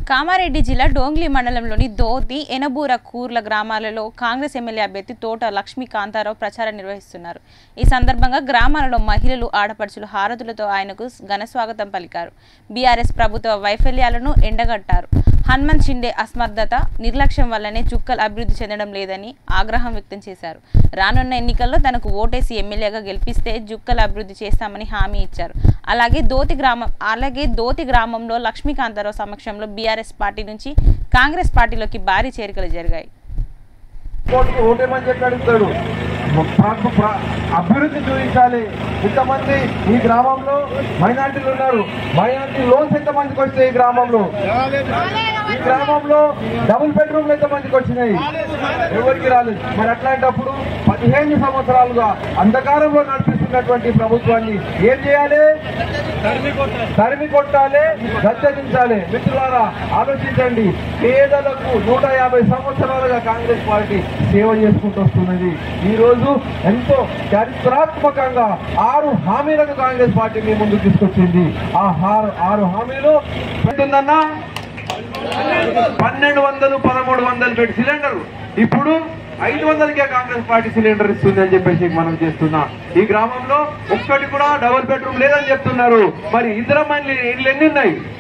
కామారెడ్డి జిల్లా డోంగ్లీ మండలంలోని దోతి ఎనబూర కూర్ల గ్రామాలలో కాంగ్రెస్ ఎమ్మెల్యే అభ్యర్థి తోట లక్ష్మీ కాంతారావు ప్రచారం నిర్వహిస్తున్నారు ఈ సందర్భంగా గ్రామాలలో మహిళలు ఆడపడుచులు హారతులతో ఆయనకు ఘన స్వాగతం పలికారు బీఆర్ఎస్ ప్రభుత్వ వైఫల్యాలను ఎండగట్టారు హనుమంత్ షిండే అసమర్థత నిర్లక్ష్యం వల్లనే చుక్కలు అభివృద్ధి చెందడం లేదని ఆగ్రహం వ్యక్తం చేశారు రానున్న ఎన్నికల్లో తనకు ఓటేసి ఎమ్మెల్యేగా గెలిపిస్తే జుక్కలు అభివృద్ధి చేస్తామని హామీ ఇచ్చారు అలాగే దోతి గ్రామం అలాగే దోతి గ్రామంలో లక్ష్మీకాంతారావు సమక్షంలో బీఆర్ఎస్ పార్టీ నుంచి కాంగ్రెస్ పార్టీలోకి భారీ చేరికలు జరిగాయి ఓటుకి ఓటేమని చెప్పి అడుగుతాడు ప్ర- ప్ర- అభివృద్ధి చూపించాలి ఇంతమంది ఈ గ్రామంలో మైనార్టీలు ఉన్నారు మైనార్టీ లోన్స్ ఎంత మందికి వచ్చాయి ఈ గ్రామంలో ఈ గ్రామంలో డబుల్ బెడ్రూమ్లు ఎంత మందికి వచ్చినాయి ఎవరికి రాలేదు మరి అట్లాంటప్పుడు పదిహేను సంవత్సరాలుగా అంధకారంలో నడిపిస్తున్నటువంటి ప్రభుత్వాన్ని ఏం చేయాలి తరిమి కొట్టాలి గద్దెదించాలి మిత్రులారా ఆలోచించండి పేదలకు నూట యాభై సంవత్సరాలుగా కాంగ్రెస్ పార్టీ సేవ చేసుకుంటూ వస్తున్నది ఈ రోజు ఎంతో చరిత్రాత్మకంగా ఆరు హామీలను కాంగ్రెస్ పార్టీ మీ ముందుకు తీసుకొచ్చింది ఆ ఆరు ఆరు హామీలు ఉంటుందన్నా పన్నెండు వందలు పదమూడు వందలు పెట్టి సిలిండర్ ఇప్పుడు ఐదు వందలకే కాంగ్రెస్ పార్టీ సిలిండర్ ఇస్తుంది అని చెప్పేసి మనం చేస్తున్నా ఈ గ్రామంలో ఒక్కటి కూడా డబుల్ బెడ్రూమ్ లేదని చెప్తున్నారు మరి ఇద్దరు ఇల్లు ఎన్ని ఉన్నాయి